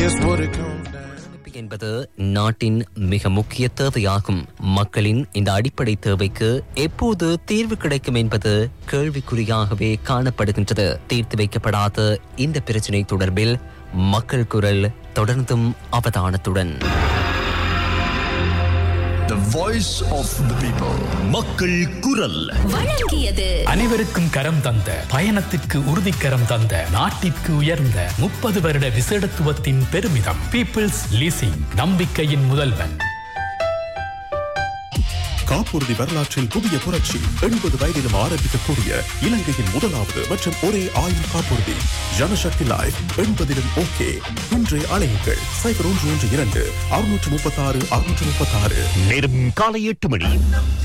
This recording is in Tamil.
guess what it comes down. கல்வி என்பது நாட்டின் மிக முக்கிய தேவையாகும் மக்களின் இந்த அடிப்படை தேவைக்கு எப்போது தீர்வு கிடைக்கும் என்பது கேள்விக்குறியாகவே காணப்படுகின்றது தீர்த்து வைக்கப்படாத இந்த பிரச்சினை தொடர்பில் மக்கள் குரல் தொடர்ந்தும் அவதானத்துடன் The voice of the people. மக்கள் குரல் வழங்கியது அனைவருக்கும் கரம் தந்த பயணத்திற்கு உறுதிக்கரம் தந்த நாட்டிற்கு உயர்ந்த முப்பது வருட விசேடத்துவத்தின் பெருமிதம் பீப்புள்ஸ் லீசிங் நம்பிக்கையின் முதல்வன் காப்புறுதி வரலாற்றில் புதிய புரட்சி எண்பது வயதிலும் ஆரம்பிக்கக்கூடிய இலங்கையின் முதலாவது மற்றும் ஒரே ஆயுள் காப்புறுதி ஜனசக்தி லைஃப் எண்பதிலும் ஓகே இன்றே அழையுங்கள் சைபர் ஒன்று ஒன்று இரண்டு அறுநூற்று முப்பத்தாறு அறுநூற்று முப்பத்தாறு நேரம் காலை எட்டு மணி